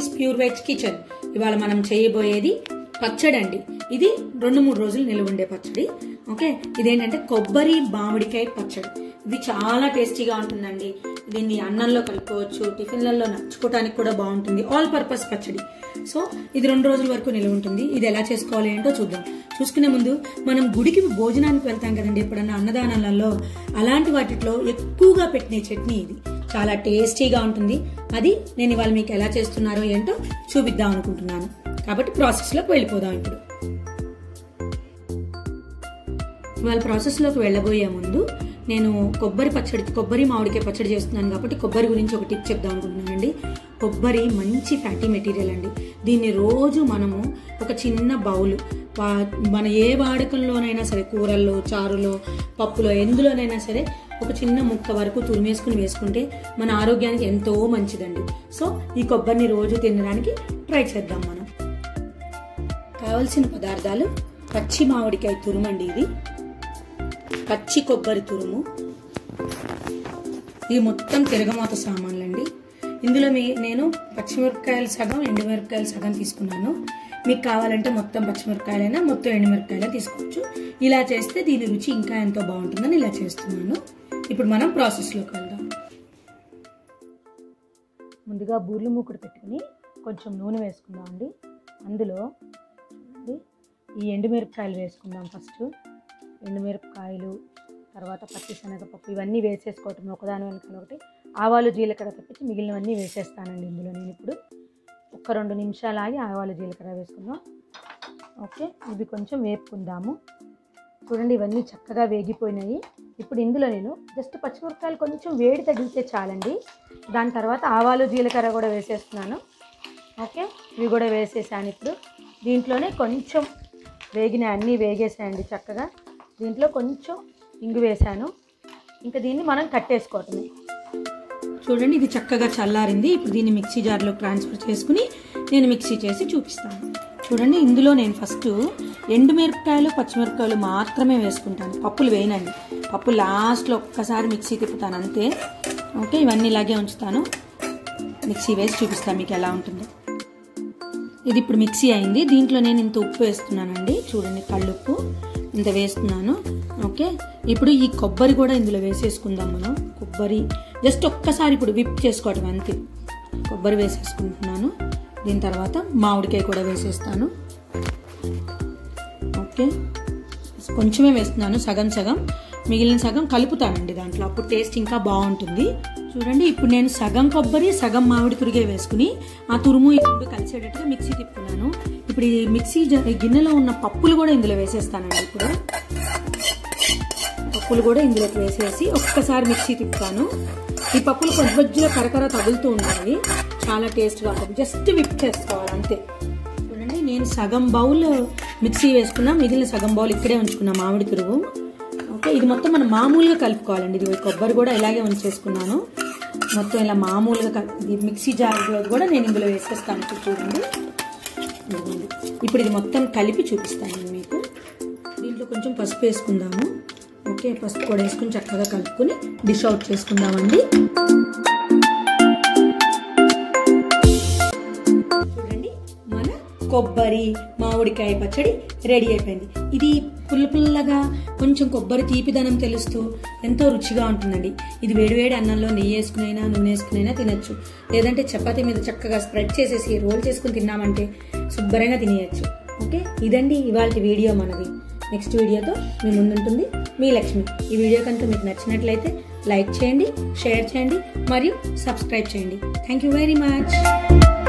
is pure veg kitchen ఇవాళ మనం చేయబోయేది పచ్చడి అండి ఇది రెండు మూడు రోజులు నిలువ ఉండే పచ్చడి ఓకే ఇదేంటంటే కొబ్బరి మామిడికాయ పచ్చడి ఇది చాలా టేస్టీగా ఉంటుందండి దీన్ని అన్నంలో కలుపుకోవచ్చు టిఫిన్లలో నచ్చుకోవడానికి కూడా బాగుంటుంది ఆల్ పర్పస్ పచ్చడి సో ఇది రెండు రోజుల వరకు నిలువ ఉంటుంది ఇది ఎలా చేసుకోవాలి ఏంటో చూద్దాం చూసుకునే ముందు మనం గుడికి భోజనానికి వెళ్తాం కదండి ఎప్పుడన్నా అన్నదానాలలో అలాంటి వాటిలో ఎక్కువగా పెట్టిన చట్నీ ఇది చాలా టేస్టీగా ఉంటుంది అది నేను ఇవాళ మీకు ఎలా చేస్తున్నారో ఏంటో చూపిద్దాం అనుకుంటున్నాను కాబట్టి ప్రాసెస్లోకి వెళ్ళిపోదాం ఇప్పుడు ఇవాళ ప్రాసెస్లోకి వెళ్ళబోయే ముందు నేను కొబ్బరి పచ్చడి కొబ్బరి మామిడికాయ పచ్చడి చేస్తున్నాను కాబట్టి కొబ్బరి గురించి ఒక టిప్ చెప్దాం అనుకుంటున్నానండి కొబ్బరి మంచి ఫ్యాటీ మెటీరియల్ అండి దీన్ని రోజు మనము ఒక చిన్న బౌల్ మన ఏ వాడకంలోనైనా సరే కూరల్లో చారులో పప్పులో ఎందులోనైనా సరే ఒక చిన్న ముక్క వరకు తురిమేసుకుని వేసుకుంటే మన ఆరోగ్యానికి ఎంతో మంచిదండి సో ఈ కొబ్బరిని రోజు తినడానికి ట్రై చేద్దాం మనం కావలసిన పదార్థాలు పచ్చి మామిడికాయ తురుమండి ఇది పచ్చి కొబ్బరి తురుము ఇది మొత్తం తిరగమాత సామాన్లండి ఇందులో మీ నేను పచ్చిమిరపకాయలు సగం ఎండుమిరపకాయలు సగం తీసుకున్నాను మీకు కావాలంటే మొత్తం పచ్చిమిరపకాయలైనా మొత్తం ఎండుమిరపకాయలే తీసుకోవచ్చు ఇలా చేస్తే దీని రుచి ఇంకా ఎంతో బాగుంటుందని ఇలా చేస్తున్నాను ఇప్పుడు మనం ప్రాసెస్లోకి వెళ్దాం ముందుగా బూర్లు మూకుడు పెట్టుకుని కొంచెం నూనె వేసుకుందాం అండి అందులో చూడండి ఈ ఎండుమిరపకాయలు వేసుకుందాం ఫస్ట్ ఎండుమిరపకాయలు తర్వాత పచ్చిశనగపప్పు ఇవన్నీ వేసేసుకోవటం ఒకదాని వెనకాల ఒకటి ఆవాలు జీలకర్ర తప్పించి మిగిలినవన్నీ వేసేస్తానండి ఇందులో నేను ఇప్పుడు ఒక రెండు నిమిషాలు ఆగి ఆవాలు జీలకర్ర వేసుకుందాం ఓకే ఇవి కొంచెం వేపుకుందాము చూడండి ఇవన్నీ చక్కగా వేగిపోయినాయి ఇప్పుడు ఇందులో నేను జస్ట్ పచ్చిమిరపకాయలు కొంచెం వేడి తగిలితే చాలండి దాని తర్వాత ఆవాలు జీలకర్ర కూడా వేసేస్తున్నాను ఓకే ఇవి కూడా వేసేసాను ఇప్పుడు దీంట్లోనే కొంచెం వేగిన అన్నీ వేగేసాయండి చక్కగా దీంట్లో కొంచెం ఇంగు వేసాను ఇంకా దీన్ని మనం కట్టేసుకోవటమే చూడండి ఇది చక్కగా చల్లారింది ఇప్పుడు దీన్ని మిక్సీ జార్లో ట్రాన్స్ఫర్ చేసుకుని నేను మిక్సీ చేసి చూపిస్తాను చూడండి ఇందులో నేను ఫస్ట్ ఎండుమిరపకాయలు పచ్చిమిరపకాయలు మాత్రమే వేసుకుంటాను పప్పులు వేయనండి పప్పు లాస్ట్లో ఒక్కసారి మిక్సీ తిప్పుతాను అంతే ఓకే ఇవన్నీ ఇలాగే ఉంచుతాను మిక్సీ వేసి చూపిస్తాను మీకు ఎలా ఉంటుందో ఇది ఇప్పుడు మిక్సీ అయింది దీంట్లో నేను ఇంత ఉప్పు వేస్తున్నానండి చూడండి కళ్ళుప్పు ఇంత వేస్తున్నాను ఓకే ఇప్పుడు ఈ కొబ్బరి కూడా ఇందులో వేసేసుకుందాం మనం కొబ్బరి జస్ట్ ఒక్కసారి ఇప్పుడు విప్ చేసుకోవటం అంతే కొబ్బరి వేసేసుకుంటున్నాను దీని తర్వాత మామిడికాయ కూడా వేసేస్తాను ఓకే కొంచెమే వేస్తున్నాను సగం సగం మిగిలిన సగం కలుపుతానండి దాంట్లో అప్పుడు టేస్ట్ ఇంకా బాగుంటుంది చూడండి ఇప్పుడు నేను సగం కొబ్బరి సగం మామిడి తురిగే వేసుకుని ఆ తురుము ఈ రెండు కలిసేటట్టుగా మిక్సీ తిప్పుకున్నాను ఇప్పుడు ఈ మిక్సీ గిన్నెలో ఉన్న పప్పులు కూడా ఇందులో వేసేస్తానండి ఇప్పుడు పప్పులు కూడా ఇందులోకి వేసేసి ఒక్కసారి మిక్సీ తిప్పుతాను ఈ పప్పులు కొంచెం మధ్యలో కరకర తగులుతూ ఉంటాయి చాలా టేస్ట్గా ఉంటుంది జస్ట్ విప్ చేసుకోవాలి అంతే చూడండి నేను సగం బౌల్ మిక్సీ వేసుకున్నా మిగిలిన సగం బౌల్ ఇక్కడే ఉంచుకున్నా మామిడి తురుగు ఓకే ఇది మొత్తం మనం మామూలుగా కలుపుకోవాలండి ఇది కొబ్బరి కూడా ఇలాగే ఉంచేసుకున్నాను మొత్తం ఇలా మామూలుగా ఇది మిక్సీ జార్లో కూడా నేను ఇందులో వేసేస్తాను చూడండి ఇప్పుడు ఇది మొత్తం కలిపి చూపిస్తాను నేను మీకు దీంట్లో కొంచెం పసుపు వేసుకుందాము ఓకే పసుపు కూడా వేసుకుని చక్కగా కలుపుకొని డిష్ అవుట్ చేసుకుందామండి చూడండి మన కొబ్బరి మామిడికాయ పచ్చడి రెడీ అయిపోయింది ఇది పుల్ల పుల్లగా కొంచెం కొబ్బరి తీపిదనం తెలుస్తూ ఎంతో రుచిగా ఉంటుందండి ఇది వేడివేడి అన్నంలో నెయ్యి వేసుకునైనా నూనె వేసుకునైనా తినచ్చు లేదంటే చపాతీ మీద చక్కగా స్ప్రెడ్ చేసేసి రోల్ చేసుకుని తిన్నామంటే శుభ్రంగా తినేయచ్చు ఓకే ఇదండి ఇవాళ వీడియో మనది నెక్స్ట్ వీడియోతో మీ ముందుంటుంది మీ లక్ష్మి ఈ వీడియో కనుక మీకు నచ్చినట్లయితే లైక్ చేయండి షేర్ చేయండి మరియు సబ్స్క్రైబ్ చేయండి థ్యాంక్ యూ వెరీ మచ్